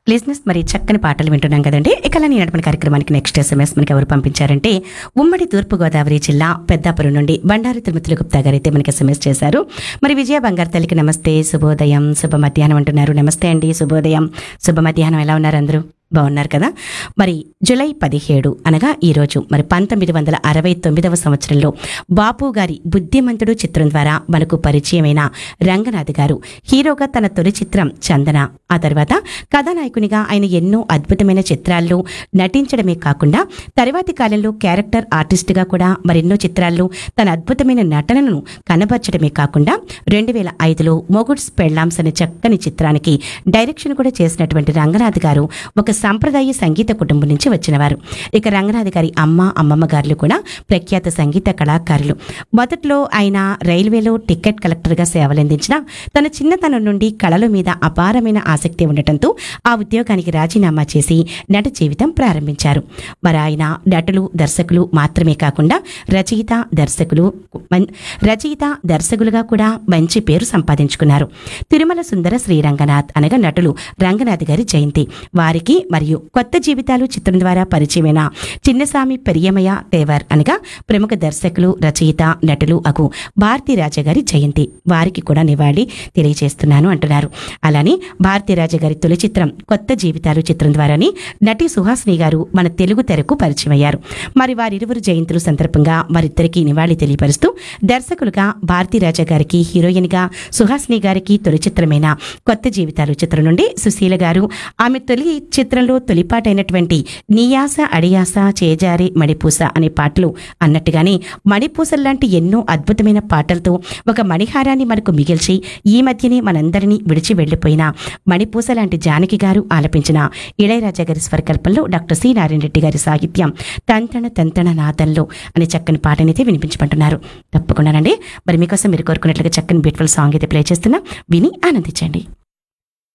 లిజినెస్ మరి చక్కని పాటలు వింటున్నాం కదండి ఇక అలా నేను కార్యక్రమానికి నెక్స్ట్ ఎస్ఎంఎస్ మనకి ఎవరు పంపించారంటే ఉమ్మడి తూర్పుగోదావరి జిల్లా పెద్దాపురం నుండి బండారు తిరుమతుల గుప్తా గారు అయితే మనకి ఎస్ఎంఎస్ చేశారు మరి విజయ బంగారు తల్లికి నమస్తే శుభోదయం శుభ మధ్యాహ్నం అంటున్నారు నమస్తే అండి శుభోదయం శుభ మధ్యాహ్నం ఎలా ఉన్నారు అందరూ బాగున్నారు కదా మరి జులై పదిహేడు అనగా ఈరోజు మరి పంతొమ్మిది వందల అరవై తొమ్మిదవ సంవత్సరంలో బాపు గారి బుద్ధిమంతుడు చిత్రం ద్వారా మనకు పరిచయమైన రంగనాథ్ గారు హీరోగా తన తొలి చిత్రం చందన ఆ తర్వాత కథానాయకునిగా ఆయన ఎన్నో అద్భుతమైన చిత్రాల్లో నటించడమే కాకుండా తర్వాతి కాలంలో క్యారెక్టర్ ఆర్టిస్ట్గా కూడా మరెన్నో చిత్రాల్లో తన అద్భుతమైన నటనను కనబర్చడమే కాకుండా రెండు వేల ఐదులో మొగుడ్స్ పెళ్ళాంస్ అనే చక్కని చిత్రానికి డైరెక్షన్ కూడా చేసినటువంటి రంగనాథ్ గారు ఒక సంప్రదాయ సంగీత కుటుంబం నుంచి వచ్చినవారు ఇక రంగనాథ్ గారి అమ్మ అమ్మమ్మ గారులు కూడా ప్రఖ్యాత సంగీత కళాకారులు మొదట్లో ఆయన రైల్వేలో టికెట్ కలెక్టర్గా సేవలందించిన తన చిన్నతనం నుండి కళల మీద అపారమైన ఆసక్తి ఉండటంతో ఆ ఉద్యోగానికి రాజీనామా చేసి నట జీవితం ప్రారంభించారు మరి ఆయన నటులు దర్శకులు మాత్రమే కాకుండా రచయిత దర్శకులు మన్- రచయిత దర్శకులుగా కూడా మంచి పేరు సంపాదించుకున్నారు తిరుమల సుందర శ్రీరంగనాథ్ అనగా నటులు రంగనాథ్ గారి జయంతి వారికి మరియు కొత్త జీవితాలు చిత్రం ద్వారా పరిచయమైన చిన్నస్వామి పెరియమయ్య తేవర్ అనగా ప్రముఖ దర్శకులు రచయిత నటులు అగు భారతీ రాజా గారి జయంతి వారికి కూడా నివాళి తెలియజేస్తున్నాను అంటున్నారు అలానే భారతీ రాజా గారి తొలి చిత్రం కొత్త జీవితాలు చిత్రం ద్వారానే నటి సుహాసిని గారు మన తెలుగు తెరకు పరిచయం అయ్యారు మరి వారిరువురు జయంతుల సందర్భంగా వారిద్దరికీ నివాళి తెలియపరుస్తూ దర్శకులుగా భారతీ రాజా గారికి హీరోయిన్ గా సుహాసిని గారికి తొలి చిత్రమైన కొత్త జీవితాలు చిత్రం నుండి సుశీల గారు ఆమె తొలి చిత్రంలో తొలిపాటైనటువంటి నీయాస అడియాస చేజారి మణిపూస అనే పాటలు అన్నట్టుగానే మణిపూసల లాంటి ఎన్నో అద్భుతమైన పాటలతో ఒక మణిహారాన్ని మనకు మిగిల్చి ఈ మధ్యనే మనందరినీ విడిచి వెళ్లిపోయిన మణిపూస లాంటి జానకి గారు ఆలపించిన ఇళయరాజా గారి స్వరకల్పంలో డాక్టర్ సి నారాయణ రెడ్డి గారి సాహిత్యం తంతణ తంతణ నాదంలో అనే చక్కని పాటనైతే వినిపించమంటున్నారు తప్పకుండానండి మరి మీకోసం మీరు కోరుకున్నట్లుగా చక్కని బ్యూటిఫుల్ సాంగ్ అయితే ప్లే చేస్తున్నా విని ఆనందించండి